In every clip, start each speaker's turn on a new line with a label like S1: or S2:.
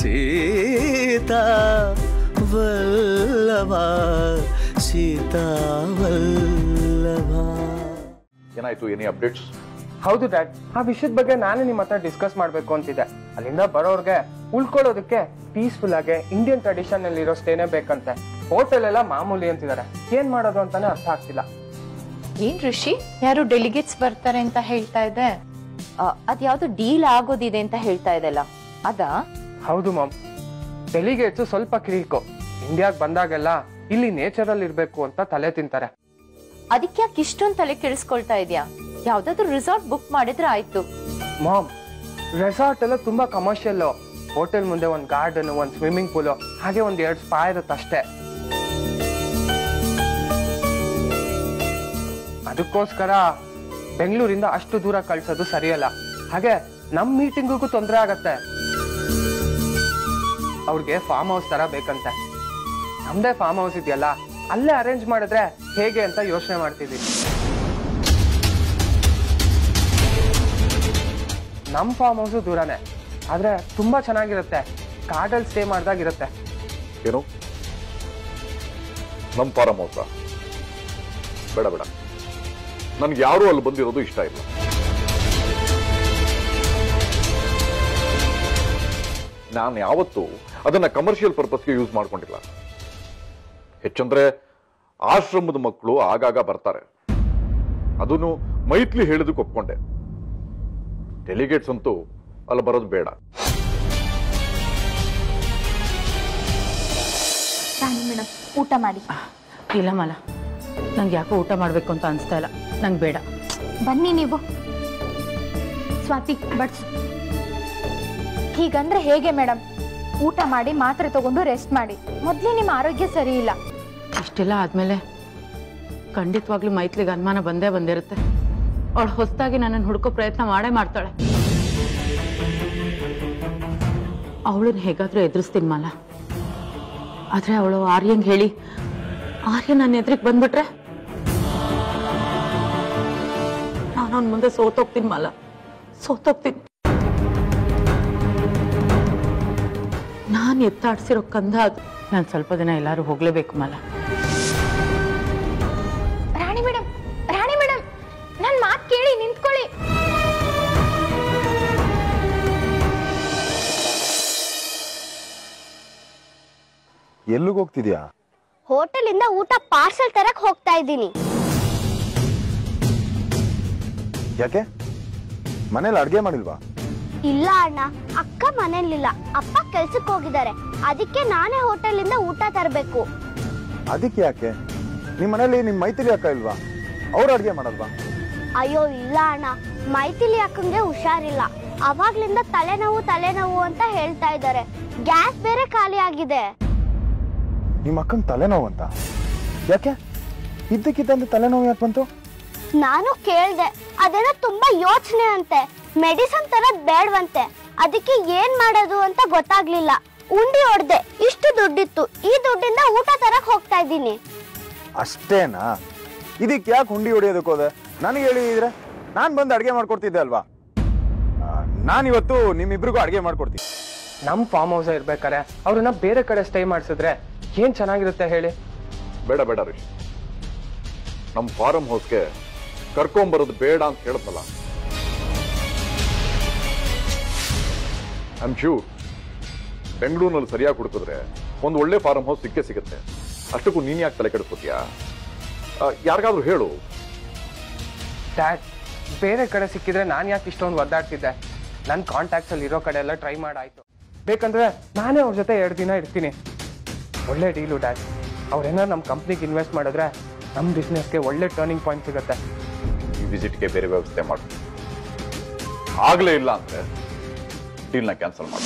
S1: ಸೀತಾ ವಲ್ಲಭ ಸೀತಾ ವಲ್ಲಭ
S2: ಏನಾಯ್ತು any updates
S3: ಹೌದು dad ಆ ವಿಷಯದ ಬಗ್ಗೆ ನಾನೇ ನಿಮ್ಮ ಹತ್ರ ಡಿಸ್ಕಸ್ ಮಾಡ್ಬೇಕು ಅಂತಿದ್ದೆ ಅಲ್ಲಿಂದ ಬರೋರ್ಗೆ ಉಳ್ಕೊಳ್ಳೋದಕ್ಕೆ ಪೀಸ್ಫುಲ್ ಆಗಿ ಇಂಡಿಯನ್ ಟ್ರೆಡಿಷನ್ ಅಲ್ಲಿ ಇರೋ ಸ್ಟೇನೇ ಬೇಕಂತೆ ಹೋಟೆಲ್ ಎಲ್ಲ ಮಾಮೂಲಿ ಅಂತಿದ್ದಾರೆ ಏನ್ ಮಾಡೋದು ಅಂತಾನೆ ಅರ್ಥ ಆಗ್ತಿಲ್ಲ
S4: ಏನ್ ಋಷಿ ಯಾರು ಡೆಲಿಗೇಟ್ಸ್ ಬರ್ತಾರೆ ಅಂತ ಹೇಳ್ತಾ ಇದೆ ಅದ್ಯಾವ್ದು ಡೀಲ್ ಆಗೋದಿದೆ ಅಂತ ಹೇಳ್ತಾ ಇದೆಲ್ಲ ಅದಾ
S3: ಹೌದು ಮಾಮ್ ಡೆಲಿಗೇಟ್ಸ್ ಸ್ವಲ್ಪ ಕ್ರೀಕು ಇಂಡಿಯಾಗ್ ಬಂದಾಗೆಲ್ಲ ಇಲ್ಲಿ ನೇಚರಲ್ ಇರ್ಬೇಕು ಅಂತ ತಲೆ ತಿಂತಾರೆ
S4: ಅದಕ್ಕೆ ಯಾಕೆ ಇಷ್ಟೊಂದ್ ತಲೆ ಕೆಡಿಸ್ಕೊಳ್ತಾ ಇದೆಯಾ ಯಾವ್ದಾದ್ರು ರಿಸಾರ್ಟ್ ಬುಕ್ ಮಾಡಿದ್ರೆ ಆಯ್ತು
S3: ಮಾಮ್ ರೆಸಾರ್ಟ್ ಎಲ್ಲ ತುಂಬಾ ಕಮರ್ಷಿಯಲ್ ಹೋಟೆಲ್ ಮುಂದೆ ಒಂದ್ ಗಾರ್ಡನ್ ಒಂದ್ ಸ್ವಿಮ್ಮಿಂಗ್ ಪೂಲ್ ಹಾಗೆ ಒಂದ್ ಎರಡ್ ಸ್ಪಾ ಇರುತ್ತೆ ಅಷ್ಟೇ ಅದಕ್ಕೋಸ್ಕರ ಬೆಂಗಳೂರಿಂದ ಅಷ್ಟು ದೂರ ಕಳ್ಸೋದು ಸರಿಯಲ್ಲ ಹಾಗೆ ನಮ್ ಮೀಟಿಂಗಿಗೂ ತೊಂದರೆ ಆಗತ್ತೆ ಅವ್ರಿಗೆ ಫಾರ್ಮ್ ಹೌಸ್ ತರ ಬೇಕಂತೆ ನಮ್ದೇ ಫಾರ್ಮ್ ಹೌಸ್ ಇದೆಯಲ್ಲ ಅಲ್ಲೇ ಅರೇಂಜ್ ಮಾಡಿದ್ರೆ ಹೇಗೆ ಅಂತ ಯೋಚನೆ ಮಾಡ್ತಿದೀವಿ ನಮ್ ಫಾರ್ಮ್ ಹೌಸ್ ದೂರನೇ ಆದ್ರೆ ತುಂಬಾ ಚೆನ್ನಾಗಿರುತ್ತೆ ಕಾಡಲ್ಲಿ ಸ್ಟೇ ಮಾಡ್ದಾಗಿರುತ್ತೆ
S2: ಏನು ನಮ್ಮ ಫಾರಂ ಹೌಸ ಬೇಡ ಬೇಡ ನನ್ಗೆ ಯಾರೂ ಅಲ್ಲಿ ಬಂದಿರೋದು ಇಷ್ಟ ಇಲ್ಲ ನಾನು ಯಾವತ್ತೂ ಅದನ್ನ ಕಮರ್ಷಿಯಲ್ ಪರ್ಪಸ್ಗೆ ಯೂಸ್ ಮಾಡ್ಕೊಂಡಿಲ್ಲ ಹೆಚ್ಚಂದ್ರೆ ಆಶ್ರಮದ ಮಕ್ಕಳು ಆಗಾಗ ಬರ್ತಾರೆ ಅದನ್ನು ಮೈತ್ಲಿ ಹೇಳಿದಕ್ಕೆ ಒಪ್ಕೊಂಡೆ ಡೆಲಿಗೇಟ್ಸ್ ಅಂತೂ ಅಲ್ಲಿ ಬರೋದು ಬೇಡ
S5: ರಾಣಿ ಮೇಡಮ್ ಊಟ ಮಾಡಿ
S6: ಇಲ್ಲ ಮಲ ನಂಗೆ ಯಾಕೋ ಊಟ ಮಾಡಬೇಕು ಅಂತ ಅನಿಸ್ತಾ ಇಲ್ಲ ನಂಗೆ ಬೇಡ
S5: ಬನ್ನಿ ನೀವು ಸ್ವಾತಿ ಬಡ್ಸು ಹೀಗಂದ್ರೆ ಹೇಗೆ ಮೇಡಮ್ ಊಟ ಮಾಡಿ ಮಾತ್ರೆ ತಗೊಂಡು ರೆಸ್ಟ್ ಮಾಡಿ ಮೊದ್ಲೇ ನಿಮ್ಮ ಆರೋಗ್ಯ ಸರಿ ಇಲ್ಲ
S6: ಇಷ್ಟೆಲ್ಲ ಆದಮೇಲೆ ಖಂಡಿತವಾಗ್ಲೂ ಮೈತ್ಲಿಗೆ ಅನುಮಾನ ಬಂದೇ ಬಂದಿರುತ್ತೆ ಅವಳು ಹೊಸದಾಗಿ ನನ್ನನ್ನು ಹುಡ್ಕೋ ಪ್ರಯತ್ನ ಮಾಡೇ ಮಾಡ್ತಾಳೆ ಅವಳನ್ನ ಹೇಗಾದ್ರೂ ಎದುರಿಸ್ತೀನಿ ಮಾಲ ಆದ್ರೆ ಅವಳು ಆರ್ಯಂಗೆ ಹೇಳಿ ಆರ್ಯ ನನ್ನ ಎದುರಿಗೆ ಬಂದ್ಬಿಟ್ರೆ ನಾನು ಅವನ ಮುಂದೆ ಸೋತೋಗ್ತೀನಿ ಮಾಲ ಸೋತೋಗ್ತೀನಿ ನಾನು ಎತ್ತಾಡ್ಸಿರೋ ಕಂದ ಅದು ನಾನು ಸ್ವಲ್ಪ ದಿನ ಎಲ್ಲರೂ ಹೋಗ್ಲೇಬೇಕು ಮಾಲ
S5: ರಾಣಿ ಮೇಡಮ್ ರಾಣಿ ಮೇಡಮ್ ನನ್ ಮಾತ್ ಕೇಳಿ ನಿಂತ್ಕೊಳ್ಳಿ
S7: ಎಲ್ಲಿಗೆ ಹೋಗ್ತಿದ್ಯಾ
S8: ಹೋಟೆಲಿಂದ ಊಟ ಪಾರ್ಸಲ್ ತರಕ್ ಹೋಗ್ತಾ ಇದ್ದೀನಿ
S7: ಯಾಕೆ ಮನೇಲಿ ಅಡ್ಗೆ ಮಾಡಿಲ್ವಾ
S8: ಇಲ್ಲ ಅಣ್ಣ ಅಕ್ಕ ಮನೇಲಿಲ್ಲ ಅಪ್ಪ ಕೆಲ್ಸಕ್ಕೆ ಹೋಗಿದ್ದಾರೆ ಅದಕ್ಕೆ ನಾನೇ ಹೋಟೆಲಿಂದ ಊಟ ತರಬೇಕು
S7: ಅದಕ್ಕೆ ಯಾಕೆ ನಿಮ್ಮ ಮನೇಲಿ ನಿಮ್ ಮೈತ್ರಿ ಅಕ್ಕ ಇಲ್ವಾ ಅವ್ರು ಅಡ್ಗೆ ಮಾಡಲ್ವಾ
S8: ಅಯ್ಯೋ ಇಲ್ಲ ಅಣ್ಣ ಮೈಥಿಲಿ ಅಕ್ಕಂಗೆ ಹುಷಾರಿಲ್ಲ ಅವಾಗ್ಲಿಂದ ತಲೆನೋವು ತಲೆನೋವು ಅಂತ ಹೇಳ್ತಾ ಇದ್ದಾರೆ ಗ್ಯಾಸ್ ಬೇರೆ ಖಾಲಿ ಆಗಿದೆ
S7: ನಿಮ್ಮ ಅಕ್ಕಂಗ್ ತಲೆನೋವು ಅಂತ ಯಾಕೆ ಇದ್ದಕ್ಕಿದ್ದಂತೆ ತಲೆನೋವು ಯಾಕೆ ಬಂತು
S8: ನಾನು ಕೇಳ್ದೆ ಅದೇನೋ ತುಂಬಾ ಯೋಚನೆ ಅಂತೆ ಮೆಡಿಸನ್ ತರದ್ ಬೇಡವಂತೆ ಅದಕ್ಕೆ ಏನ್ ಮಾಡೋದು ಅಂತ ಗೊತ್ತಾಗ್ಲಿಲ್ಲ ಉಂಡಿ ಹೊಡ್ದೆ ಇಷ್ಟು ದುಡ್ಡಿತ್ತು ಈ ದುಡ್ಡಿಂದ ಊಟ ತರಕ್ ಹೋಗ್ತಾ ಇದ್ದೀನಿ
S7: ಅಷ್ಟೇನಾ ಇದಕ್ಕೆ ಯಾಕೆ ಹುಂಡಿ ಹೊಡಿಯೋದಕ್ಕೆ ಹೋದೆ ನನಗೆ ಹೇಳಿದ್ರೆ ನಾನು ಬಂದು ಅಡ್ಗೆ ಮಾಡ್ಕೊಡ್ತಿದ್ದೆ ಅಲ್ವಾ ನಾನು ಇವತ್ತು ನಿಮ್ಮಿಬ್ರಿಗೂ ಅಡ್ಗೆ ಮಾಡ್ಕೊಡ್ತೀನಿ
S3: ನಮ್ ಫಾರ್ಮ್ ಹೌಸ್ ಇರ್ಬೇಕಾರೆ ಅವ್ರನ್ನ ಬೇರೆ ಕಡೆ ಸ್ಟೇ ಮಾಡಿಸಿದ್ರೆ ಏನ್ ಚೆನ್ನಾಗಿರುತ್ತೆ ಹೇಳಿ
S2: ಬೇಡ ಬೇಡ ರಿಷಿ ನಮ್ಮ ಫಾರಂ ಹೌಸ್ಗೆ ಕರ್ಕೊಂಬರೋದು ಬೇಡ ಅಂತ ಹೇಳತ್ತಲ್ಲ ಐಮ್ ಶ್ಯೂರ್ ಬೆಂಗಳೂರಿನಲ್ಲಿ ಸರಿಯಾಗಿ ಹುಡುಕಿದ್ರೆ ಒಂದು ಒಳ್ಳೆ ಫಾರಂ ಹೌಸ್ ಸಿಕ್ಕೇ ಸಿಗುತ್ತೆ ಅಷ್ಟಕ್ಕೂ ನೀನ್ ಯಾಕೆ ತಲೆ ಕೆಡಿಸ್ಕೊತೀಯಾ ಯಾರಿಗಾದ್ರೂ ಹೇಳು
S3: ಡ್ಯಾಡ್ ಬೇರೆ ಕಡೆ ಸಿಕ್ಕಿದ್ರೆ ನಾನು ಯಾಕೆ ಇಷ್ಟೊಂದು ಒದ್ದಾಡ್ತಿದ್ದೆ ನನ್ನ ಕಾಂಟ್ಯಾಕ್ಟ್ಸ್ ಅಲ್ಲಿ ಇರೋ ಕಡೆ ಎಲ್ಲ ಟ್ರೈ ಮಾಡಾಯ್ತು ಬೇಕಂದ್ರೆ ನಾನೇ ಅವ್ರ ಜೊತೆ ಎರಡು ದಿನ ಇರ್ತೀನಿ ಒಳ್ಳೆ ಡೀಲು ಡ್ಯಾಡ್ ಅವ್ರೇನಾರು ನಮ್ಮ ಕಂಪ್ನಿಗೆ ಇನ್ವೆಸ್ಟ್ ಮಾಡಿದ್ರೆ ನಮ್ಮ ಬಿಸ್ನೆಸ್ಗೆ ಒಳ್ಳೆ ಟರ್ನಿಂಗ್ ಪಾಯಿಂಟ್ ಸಿಗುತ್ತೆ
S2: ಈ ವಿಸಿಟ್ಗೆ ಬೇರೆ ವ್ಯವಸ್ಥೆ ಮಾಡು ಆಗ್ಲೇ ಇಲ್ಲ ಅಂದ್ರೆ ಡೀಲ್ನ ಕ್ಯಾನ್ಸಲ್ ಮಾಡು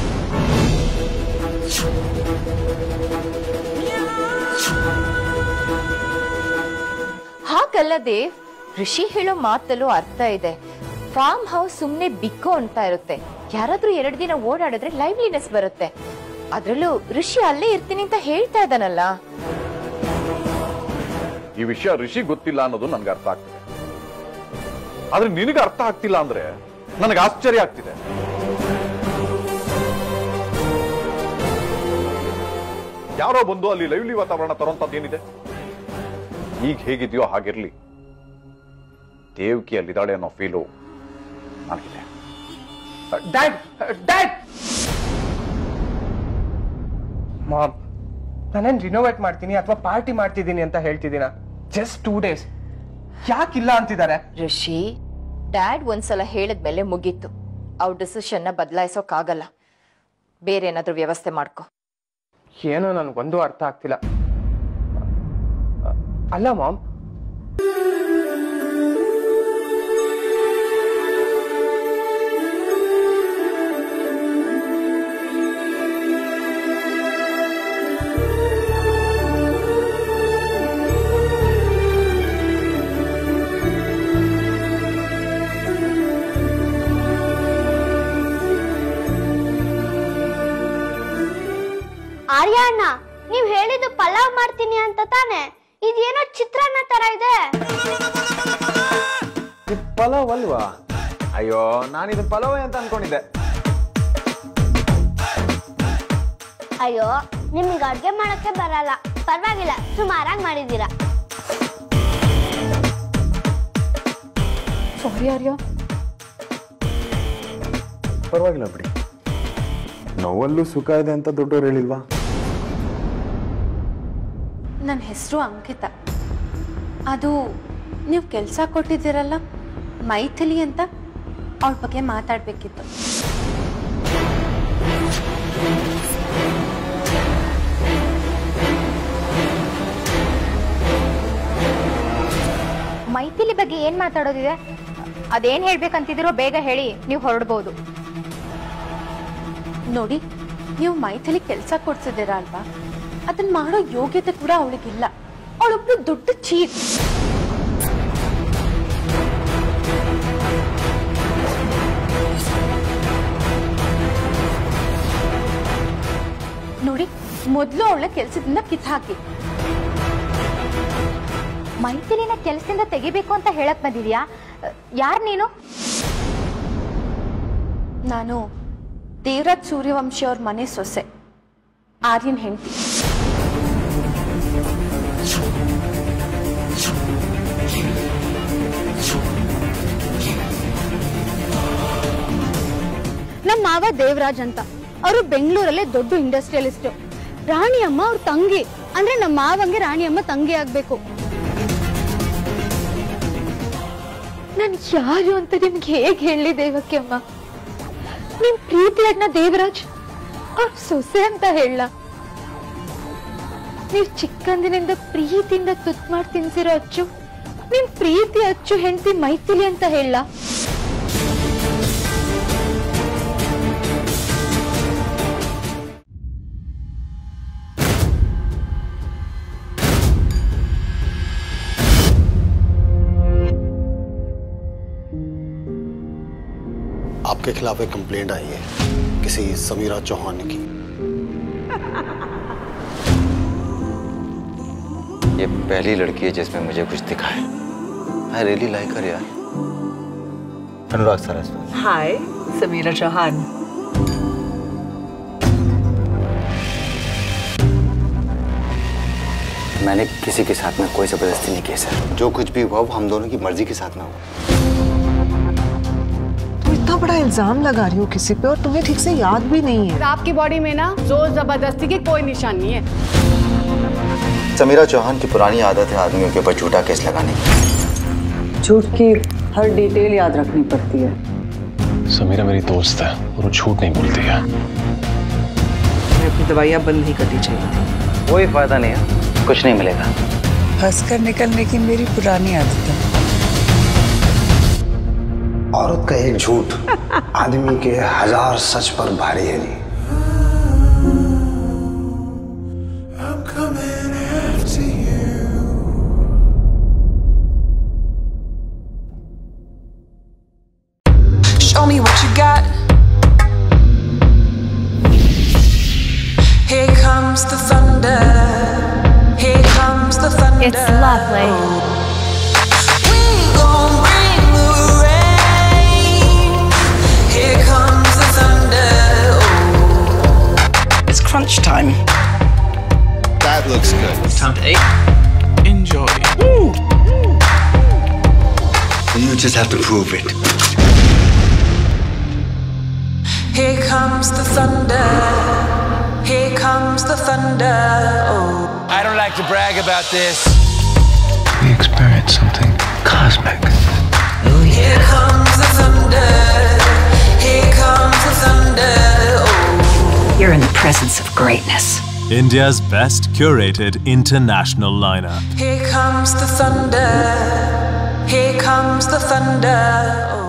S4: ಹಾಗಲ್ಲದೆ ಋಷಿ ಹೇಳೋ ಮಾತಲ್ಲೂ ಅರ್ಥ ಇದೆ ಫಾರ್ಮ್ ಹೌಸ್ ಸುಮ್ನೆ ಬಿಕ್ಕೋ ಅಂತ ಇರುತ್ತೆ ಯಾರಾದ್ರೂ ಎರಡು ದಿನ ಓಡಾಡಿದ್ರೆ ಲೈವ್ಲಿನೆಸ್ ಬರುತ್ತೆ ಅದ್ರಲ್ಲೂ ಋಷಿ ಅಲ್ಲೇ ಇರ್ತೀನಿ ಅಂತ ಹೇಳ್ತಾ ಇದ್ದಾನಲ್ಲ
S2: ಈ ವಿಷಯ ಋಷಿ ಗೊತ್ತಿಲ್ಲ ಅನ್ನೋದು ನನ್ಗೆ ಅರ್ಥ ಆಗ್ತಿದೆ ಆದ್ರೆ ನಿನಗೆ ಅರ್ಥ ಆಗ್ತಿಲ್ಲ ಅಂದ್ರೆ ನನಗೆ ಆಶ್ಚರ್ಯ ಆಗ್ತಿದೆ ಯಾರೋ ಬಂದು ಅಲ್ಲಿ ಲೈವ್ಲಿ ವಾತಾವರಣ ತರೋಂಥದ್ದು ಏನಿದೆ ಈಗ ಹೇಗಿದೆಯೋ ಹಾಗಿರ್ಲಿ ದೇವ್ಕಿ ಅಲ್ಲಿದ್ದಾಳೆ ಅನ್ನೋ ಫೀಲು ನನಗಿದೆ
S3: ಡ್ಯಾಡ್ ಡ್ಯಾಡ್ ಮಾಮ್ ನಾನೇನ್ ರಿನೋವೇಟ್ ಮಾಡ್ತೀನಿ ಅಥವಾ ಪಾರ್ಟಿ ಮಾಡ್ತಿದ್ದೀನಿ ಅಂತ ಹೇಳ್ತಿದ್ದೀನ ಜಸ್ಟ್ ಟೂ ಡೇಸ್ ಯಾಕಿಲ್ಲ ಅಂತಿದ್ದಾರೆ
S4: ಋಷಿ ಡ್ಯಾಡ್ ಒಂದ್ಸಲ ಹೇಳಿದ್ಮೇಲೆ ಮುಗೀತು ಅವ್ರ ಡಿಸಿಷನ್ನ ಬದಲಾಯಿಸೋಕ್ಕಾಗಲ್ಲ ಬೇರೆ ಏನಾದ್ರೂ ವ್ಯವಸ್ಥೆ ಮಾಡ್ಕೊ
S3: ಏನೋ ನನ್ಗೊಂದು ಅರ್ಥ ಆಗ್ತಿಲ್ಲ ಅಲ್ಲ ಮಾಮ್
S8: ಆರ್ಯ ಅಣ್ಣ ನೀವ್ ಹೇಳಿದ್ದು ಪಲಾವ್ ಮಾಡ್ತೀನಿ ಅಂತ ತಾನೆ ಇದೇನೋ ಚಿತ್ರಾನ್ನ ತರ ಇದೆ
S7: ಇದು ಪಲಾವ್ ಅಲ್ವಾ ಅಯ್ಯೋ ನಾನು ಇದು ಪಲಾವ್ ಅಂತ ಅನ್ಕೊಂಡಿದ್ದೆ
S8: ಅಯ್ಯೋ ನಿಮ್ಗೆ ಅಡ್ಗೆ ಮಾಡಕ್ಕೆ ಬರಲ್ಲ ಪರವಾಗಿಲ್ಲ ಸುಮಾರಾಗಿ ಮಾಡಿದ್ದೀರಾ
S5: ಸಾರಿ ಆರ್ಯ
S7: ಪರವಾಗಿಲ್ಲ ಬಿಡಿ ನೋವಲ್ಲೂ ಸುಖ ಇದೆ ಅಂತ ದೊಡ್ಡವ್ರು ಹೇಳಿಲ್ವಾ
S6: ನನ್ನ ಹೆಸರು ಅಂಕಿತ ಅದು ನೀವು ಕೆಲಸ ಕೊಟ್ಟಿದ್ದೀರಲ್ಲ ಮೈಥಿಲಿ ಅಂತ ಅವಳ ಬಗ್ಗೆ ಮಾತಾಡಬೇಕಿತ್ತು
S5: ಮೈಥಿಲಿ ಬಗ್ಗೆ ಏನ್ ಮಾತಾಡೋದಿದೆ ಅದೇನ್ ಹೇಳ್ಬೇಕಂತಿದಿರೋ ಬೇಗ ಹೇಳಿ ನೀವು ಹೊರಡ್ಬೋದು
S6: ನೋಡಿ ನೀವು ಮೈಥಿಲಿ ಕೆಲಸ ಕೊಡ್ಸಿದ್ದೀರಾ ಅಲ್ವಾ ಅದನ್ನ ಮಾಡೋ ಯೋಗ್ಯತೆ ಕೂಡ ಅವಳಿಗಿಲ್ಲ ಅವಳೊಬ್ಳು ದೊಡ್ಡ ಚೀಟ್ ನೋಡಿ ಮೊದಲು ಅವಳ ಕೆಲಸದಿಂದ ಕಿತ್ತಾಕಿ
S5: ಮೈಥಿಲಿನ ಕೆಲಸದಿಂದ ತೆಗಿಬೇಕು ಅಂತ ಹೇಳಕ್ ಬಂದಿದ್ಯಾ ಯಾರ್ ನೀನು
S6: ನಾನು ದೇವರಾಜ್ ಸೂರ್ಯವಂಶಿ ಅವ್ರ ಮನೆ ಸೊಸೆ ಆರ್ಯನ್ ಹೆಂಡತಿ
S9: ನಮ್ಮ ಮಾವ ದೇವರಾಜ್ ಅಂತ ಅವರು ಬೆಂಗಳೂರಲ್ಲೇ ದೊಡ್ಡ ಇಂಡಸ್ಟ್ರಿಯಲಿಸ್ಟ್ ರಾಣಿ ಅಮ್ಮ ಅವ್ರ ತಂಗಿ ಅಂದ್ರೆ ನಮ್ಮ ಮಾವಂಗೆ ರಾಣಿ ಅಮ್ಮ ತಂಗಿ ಆಗ್ಬೇಕು
S5: ನನ್ ಯಾರು ಅಂತ ನಿಮ್ಗೆ ಹೇಗ್ ಹೇಳಿ ದೇವಕ್ಕೆ ಅಮ್ಮ ನಿಮ್ ಪ್ರೀತಿ ಅಣ್ಣ ದೇವರಾಜ್ ಅವ್ರ ಸೊಸೆ ಅಂತ ಹೇಳ ನೀವ್ ಚಿಕ್ಕಂದಿನಿಂದ ಪ್ರೀತಿಯಿಂದ ತುತ್ ಮಾಡಿ ತಿನ್ಸಿರೋ ಅಚ್ಚು ನಿಮ್ ಪ್ರೀತಿ ಅಚ್ಚು ಹೆಂಡತಿ ಮೈಥಿಲಿ ಅಂತ ಹೇಳ
S10: आपके खिलाफ एक कंप्लेंट आई है किसी समीरा चौहान की
S11: ये पहली लड़की है जिसमें मुझे कुछ दिखा है आई रियली लाइक हर यार अनुराग सरस्वती
S12: हाय समीरा चौहान
S11: मैंने किसी के साथ में कोई जबरदस्ती नहीं की सर जो कुछ भी हुआ वो हम दोनों की मर्जी के साथ में हुआ
S12: तुम इतना बड़ा इल्जाम लगा रही हो किसी पे और तुम्हें ठीक से याद भी नहीं है
S9: आपकी बॉडी में ना जोर जबरदस्ती की कोई निशान नहीं है
S11: समीरा चौहान की पुरानी आदत है आदमियों के ऊपर झूठा केस लगाने की
S12: झूठ की हर डिटेल याद रखनी पड़ती है
S13: समीरा मेरी दोस्त है और वो झूठ नहीं बोलती है
S12: अपनी दवाइयाँ बंद नहीं करनी चाहिए थी
S11: कोई फायदा नहीं है कुछ नहीं मिलेगा
S12: हंसकर निकलने की मेरी पुरानी आदत है
S10: औरत का एक झूठ आदमी के हजार सच पर भारी है जी
S14: Show me what you got. Here comes the thunder. Here comes the thunder. It's lovely. We gon' bring the rain. Here comes the thunder. It's crunch time.
S15: That looks good. Time to eight. Enjoy.
S10: You just have to prove it.
S14: Here comes the thunder. Here comes the thunder. Oh.
S16: I don't like to brag about this.
S15: We experienced something cosmic.
S14: Here comes the thunder. Here comes the thunder. Oh.
S17: You're in the presence of greatness.
S18: India's best curated international lineup.
S14: Here comes the thunder. Here comes the thunder. Oh.